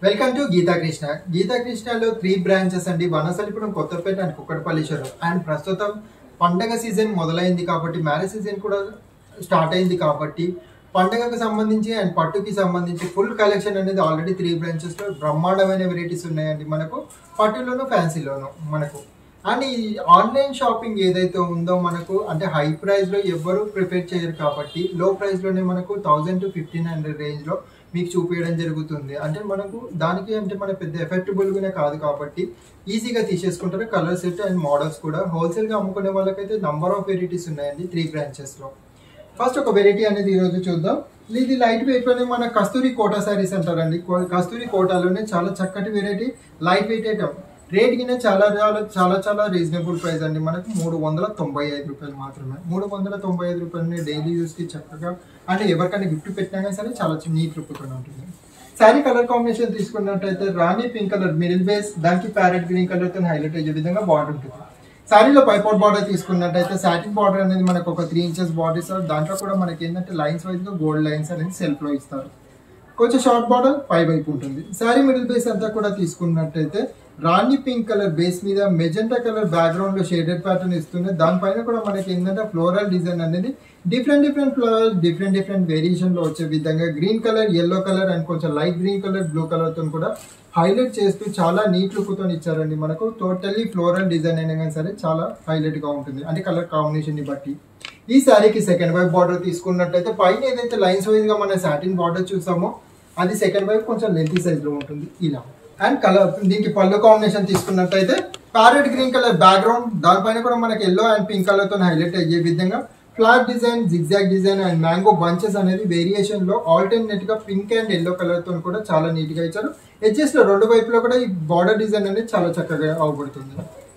welcome to Geetha Krishna Geetha కృష్ణలో three branches అండి Vanasthalipuram Kothapet and కుక్కడపల్లిశ్వరం అండ్ ప్రస్తుతం పండగ సీజన్ మొదలైంది కాబట్టి మ్యారేజ్ సీజన్ కూడా స్టార్ట్ అయింది కాబట్టి పండగకు సంబంధించి అండ్ పట్టుకి సంబంధించి ఫుల్ కలెక్షన్ అనేది ఆల్రెడీ త్రీ బ్రాంచెస్లో బ్రహ్మాండమైన వెరైటీస్ ఉన్నాయండి మనకు పట్టులోను ఫ్యాన్సీలోను మనకు అండ్ ఈ ఆన్లైన్ షాపింగ్ ఏదైతే ఉందో మనకు అంటే హై ప్రైస్లో ఎవ్వరూ ప్రిఫర్ చేయరు కాబట్టి లో ప్రైస్లోనే మనకు థౌజండ్ టు ఫిఫ్టీన్ హండ్రెడ్ రేంజ్లో మీకు చూపించడం జరుగుతుంది అంటే మనకు దానికి అంటే మన పెద్ద ఎఫెక్టబుల్గానే కాదు కాబట్టి ఈజీగా తీసేసుకుంటారు కలర్ సెట్ అండ్ మోడల్స్ కూడా హోల్సేల్గా అమ్ముకునే వాళ్ళకైతే నంబర్ ఆఫ్ వెరైటీస్ ఉన్నాయండి త్రీ బ్రాంచెస్లో ఫస్ట్ ఒక వెరైటీ అనేది ఈరోజు చూద్దాం ఇది లైట్ వెయిట్ లోనే మన కస్తూరి కోటా శారీస్ అంటారండి కో- కస్తూరి కోటాలోనే చాలా చక్కటి variety light weight item rate కింద చాలా చాలా చాలా చాలా రీజనబుల్ ప్రైస్ అండి మనకు మూడు వందల తొంభై ఐదు రూపాయలు మాత్రమే మూడు వందల తొంభై ఐదు రూపాయలని డైలీ యూస్కి చక్కగా అంటే ఎవరికైనా గిఫ్ట్ పెట్టినా కానీ సరే చాలా నీట్ లుక్తో ఉంటుంది శారీ కలర్ కాంబినేషన్ తీసుకున్నట్టయితే rani pink colour middle base దానికి ప్యారెట్ గ్రీన్ కలర్ తో హైలైట్ అయ్యే విధంగా బార్డర్ ఉంటుంది శారీలో పైపోట్ బార్డర్ తీసుకున్నట్టయితే సాటిన్ బార్డర్ అనేది మనకు ఒక త్రీ ఇంచెస్ బార్డర్ ఇస్తారు దాంట్లో కూడా మనకి ఏంటంటే లైన్స్ వైజ్ గా గోల్డ్ లైన్స్ అనేది సెల్ఫ్ లో ఇస్తారు కొంచెం షార్ట్ బార్డర్ పై వైపు ఉంటుంది శారీ మిడిల్ బేస్ అంతా కూడా తీసుకున్నట్టయితే రాణి పింక్ కలర్ బేస్ మీద మెజెంటా కలర్ బ్యాక్గ్రౌండ్ లో షేడెడ్ ప్యాటర్న్ ఇస్తుంది దానిపైన కూడా మనకి ఏంటంటే ఫ్లోరల్ డిజైన్ అనేది different different flower different different variation లో వచ్చే విధంగా green colour yellow colour and కొంచెం light green colour blue colour తో కూడా హైలైట్ చేస్తూ చాలా నీట్ లుక్ తో ఇచ్చారండి మనకు టోటల్లీ ఫ్లోరల్ డిజైన్ అయినా కానీ సరే చాలా హైలైట్ గా ఉంటుంది అంటే కలర్ కాంబినేషన్ ని బట్టి ఈ శారీకి సెకండ్ వైపు బార్డర్ తీసుకున్నట్టయితే పైన ఏదైతే లైన్స్ వైజ్ గా మన సాటిన్ బార్డర్ చూసామో అది సెకండ్ వైపు కొంచెం లెంతీ సైజ్ లో ఉంటుంది ఇలా అండ్ కలర్ దీనికి పళ్ళు కాంబినేషన్ తీసుకున్నట్టయితే ప్యారెట్ గ్రీన్ కలర్ బ్యాక్గ్రౌండ్ దానిపైన కూడా మనకి ఎల్లో అండ్ పింక్ కలర్ తో హైలైట్ అయ్యే విధంగా flat design zigzag design and mango bunches అనేది వేరియేషన్ లో ఆల్టర్నేట్ గా పింక్ అండ్ ఎల్లో కలర్ తో కూడా చాలా నీట్ గా ఇచ్చారు ఎడ్జెస్ లో రెండు వైపులో కూడా ఈ బార్డర్ డిజైన్ అనేది చాలా చక్కగా అవబడుతుంది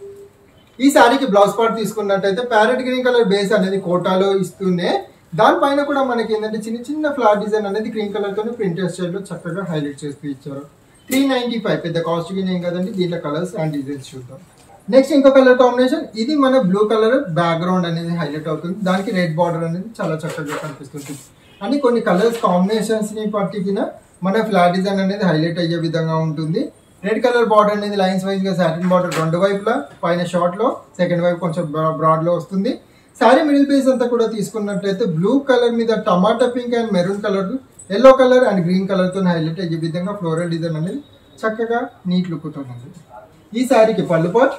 ఈ శారీకి బ్లౌజ్ పార్ట్ తీసుకున్నట్టయితే ప్యారెట్ గ్రీన్ కలర్ బేస్ అనేది కోటాలో ఇస్తూనే దానిపైన కూడా మనకి ఏంటంటే చిన్న చిన్న ఫ్లవర్ డిజైన్ అనేది గ్రీన్ కలర్ తోనే ప్రింటెడ్ స్టైల్ లో చక్కగా హైలైట్ చేస్తూ ఇచ్చారు త్రీ నైన్టీ ఫైవ్ పెద్ద కాస్ట్ ఏం కదండి దీంట్లో కలర్స్ అండ్ డిజైన్స్ చూద్దాం నెక్స్ట్ ఇంకో కలర్ కాంబినేషన్ ఇది మన బ్లూ కలర్ బ్యాక్గ్రౌండ్ అనేది హైలైట్ అవుతుంది దానికి రెడ్ బార్డర్ అనేది చాలా చక్కగా కనిపిస్తుంది అంటే కొన్ని కలర్స్ కాంబినేషన్స్ ని పట్టికిన మన ఫ్లాట్ డిజైన్ అనేది హైలైట్ అయ్యే విధంగా ఉంటుంది రెడ్ కలర్ బార్డర్ అనేది లైన్స్ వైజ్ గా సాటిన్ బార్డర్ రెండు వైపులా పైన షార్ట్ లో సెకండ్ వైపు కొంచెం బ్రాడ్ లో వస్తుంది శారీ మిడిల్ పీస్ అంతా కూడా తీసుకున్నట్లయితే బ్లూ కలర్ మీద టమాటా pink and maroon colour yellow colour and green colour తో హైలైట్ అయ్యే విధంగా ఫ్లోరల్ డిజైన్ అనేది చక్కగా నీట్ లుక్ తో ఉంది ఈ శారీకి పళ్ళు పాట్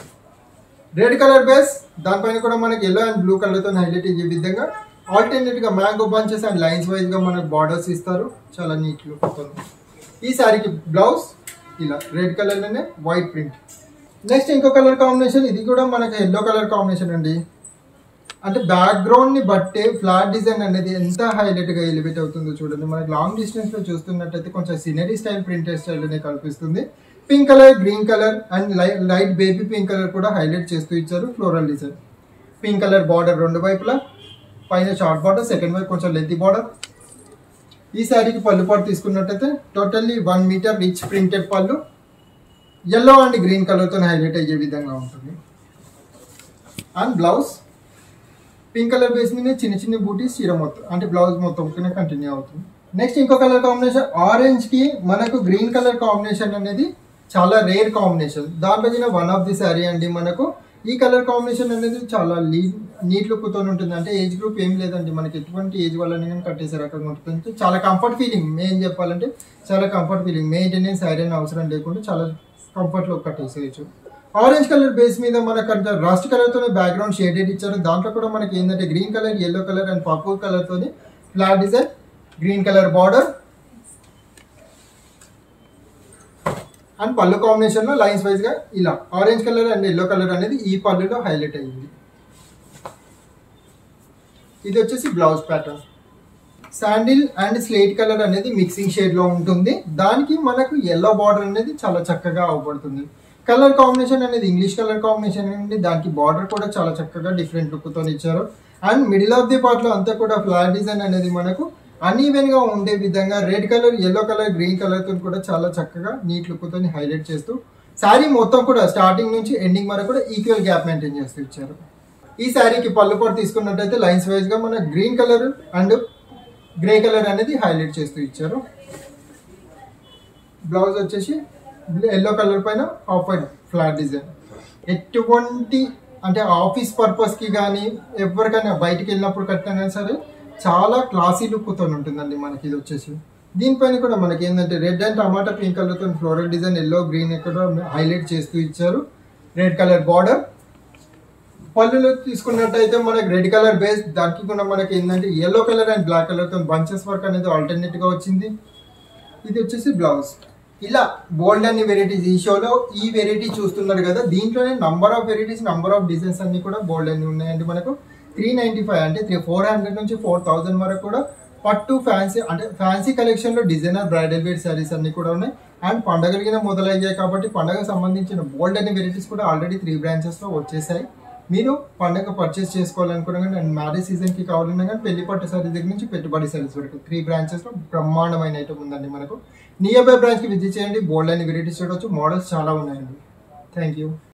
రెడ్ కలర్ బేస్ దానిపైన కూడా మనకి ఎల్లో అండ్ బ్లూ కలర్ తో హైలైట్ అయ్యే విధంగా ఆల్టర్నేట్ గా mango bunches and lines wise గా మనకు బార్డర్స్ ఇస్తారు చాలా నీట్ లుక్ తో ఈ శారీకి బ్లౌజ్ ఇలా రెడ్ కలర్ లోనే వైట్ ప్రింట్ నెక్స్ట్ ఇంకో కలర్ కాంబినేషన్ ఇది కూడా మనకి ఎల్లో కలర్ కాంబినేషన్ అండి అంటే బ్యాక్గ్రౌండ్ ని బట్టే ఫ్లాట్ డిజైన్ అనేది ఎంత హైలైట్ గా ఎలివేట్ అవుతుందో చూడండి మనకి లాంగ్ డిస్టెన్స్ లో చూస్తున్నట్టయితే కొంచెం సినరీ స్టైల్ ప్రింటెడ్ స్టైల్ అనే కనిపిస్తుంది pink colour green colour and light baby pink colour కూడా హైలైట్ చేస్తూ ఇచ్చారు floral design pink colour border రెండు వైపులా పైన షార్ట్ బార్డర్ సెకండ్ వైపు కొంచెం లెంతీ బార్డర్ ఈ శారీకి పళ్ళు పాటు తీసుకున్నట్టయితే totally one metre rich printed పళ్ళు ఎల్లో అండ్ గ్రీన్ కలర్తో హైలైట్ అయ్యే విధంగా ఉంటుంది and blouse pink colour base మీద చిన్న చిన్న బూటీస్ చీర మొత్తం అంటే బ్లౌజ్ మొత్తం కంటిన్యూ అవుతుంది నెక్స్ట్ ఇంకో కలర్ కాంబినేషన్ ఆరెంజ్ కి మనకు గ్రీన్ కలర్ కాంబినేషన్ అనేది చాలా రేర్ కాంబినేషన్ దాంట్లో వన్ ఆఫ్ ది శారీ అండి మనకు ఈ కలర్ కాంబినేషన్ అనేది చాలా లీ నీట్ లుక్ తో ఉంటుంది అంటే ఏజ్ గ్రూప్ ఏం లేదండి మనకి ఎటువంటి ఏజ్ వాళ్ళని కానీ కట్టేసే రకంగా ఉంటుంది చాలా కంఫర్ట్ ఫీలింగ్ మెయిన్ చెప్పాలంటే చాలా కంఫర్ట్ ఫీలింగ్ మెయింటెనెన్స్ ఐరన్ అవసరం లేకుండా చాలా కంఫర్ట్ లో కట్టేసేయచ్చు ఆరెంజ్ కలర్ బేస్ మీద మనకు అంటే రస్ట్ కలర్ తోనే బ్యాక్గ్రౌండ్ షేడెడ్ ఇచ్చారు దాంట్లో కూడా మనకి ఏంటంటే green colour yellow colour and purple colour తోని flat design green colour border and పళ్ళు కాంబినేషన్ లో లైన్స్ వైజ్ గా ఇలా orange colour and yellow colour అనేది ఈ పళ్ళులో హైలైట్ అయ్యింది ఇది వచ్చేసి blouse pattern sandal and slate colour అనేది మిక్సింగ్ షేడ్ లో ఉంటుంది దానికి మనకు ఎల్లో బార్డర్ అనేది చాలా చక్కగా అవపడుతుంది కలర్ కాంబినేషన్ అనేది ఇంగ్లీష్ కలర్ కాంబినేషన్ అండి దానికి బార్డర్ కూడా చాలా చక్కగా డిఫరెంట్ లుక్ తో ఇచ్చారు and middle of the part లో అంతా కూడా ఫ్లాట్ డిజైన్ అనేది మనకు అన్ఈవెన్ గా ఉండే విధంగా red colour yellow colour green colour తో కూడా చాలా చక్కగా నీట్ లుక్ తో హైలైట్ చేస్తూ శారీ మొత్తం కూడా స్టార్టింగ్ నుంచి ఎండింగ్ వరకు కూడా ఈక్వల్ గ్యాప్ మెయింటైన్ చేస్తూ ఇచ్చారు ఈ శారీకి పళ్ళు కూడా తీసుకున్నట్టయితే లైన్స్ వైజ్ గా మన green colour and grey colour అనేది హైలైట్ చేస్తూ ఇచ్చారు బ్లౌజ్ వచ్చేసి ఎల్లో కలర్ పైన ఆఫ్ వైట్ ఫ్లాట్ డిజైన్ ఎటువంటి అంటే ఆఫీస్ పర్పస్కి కానీ ఎవరికైనా బయటికి వెళ్ళినప్పుడు కట్టినా సరే చాలా క్లాసీ లుక్తో ఉంటుందండి మనకి ఇది వచ్చేసి దీనిపైన కూడా మనకి ఏంటంటే రెడ్ అండ్ టమాటా పింక్ కలర్తో ఫ్లోరల్ డిజైన్ ఎల్లో గ్రీన్ ఎక్కడ హైలైట్ చేస్తూ ఇచ్చారు రెడ్ కలర్ బార్డర్ పళ్ళులో తీసుకున్నట్టయితే మనకి రెడ్ కలర్ బేస్ దానికి కూడా మనకి ఏంటంటే ఎల్లో కలర్ అండ్ బ్లాక్ కలర్తో బంచెస్ వర్క్ అనేది alternate గా వచ్చింది ఇది వచ్చేసి బ్లౌజ్ ఇలా బోల్డ్ అన్ని వెరైటీస్ ఈ షోలో ఈ వెరైటీ చూస్తున్నారు కదా దీంట్లోనే number of varieties number of designs అన్ని కూడా బోల్డ్ అన్ని ఉన్నాయండి మనకు త్రీ నైంటీ ఫైవ్ అంటే త్రీ ఫోర్ హండ్రెడ్ నుంచి ఫోర్ థౌజండ్ వరకు కూడా పట్టు ఫ్యాన్సీ అంటే ఫ్యాన్సీ కలెక్షన్లో డిజైనర్ బ్రైడల్ వేర్ శారీస్ అన్ని కూడా ఉన్నాయి అండ్ పండగలిగిన మొదలయ్యాయి కాబట్టి పండగకు సంబంధించిన బోల్డ్ అనే వెరైటీస్ కూడా ఆల్రెడీ త్రీ బ్రాంచెస్లో వచ్చేసాయి మీరు పండగ పర్చేస్ చేసుకోవాలనుకున్నా కానీ అండ్ మ్యారేజ్ సీజన్కి కావాలన్నా కానీ పెళ్లి పట్టు సారీ దగ్గర నుంచి పెట్టుబడి సారీస్ వరకు త్రీ బ్రాంచెస్లో బ్రహ్మాండమైన ఐటమ్ ఉందండి మనకు నియర్ బై బ్రాంచ్కి విజిట్ చేయండి బోల్డ్ అనే వెరైటీస్ చూడవచ్చు మోడల్స్ చాలా ఉన్నాయండి థ్యాంక్ యూ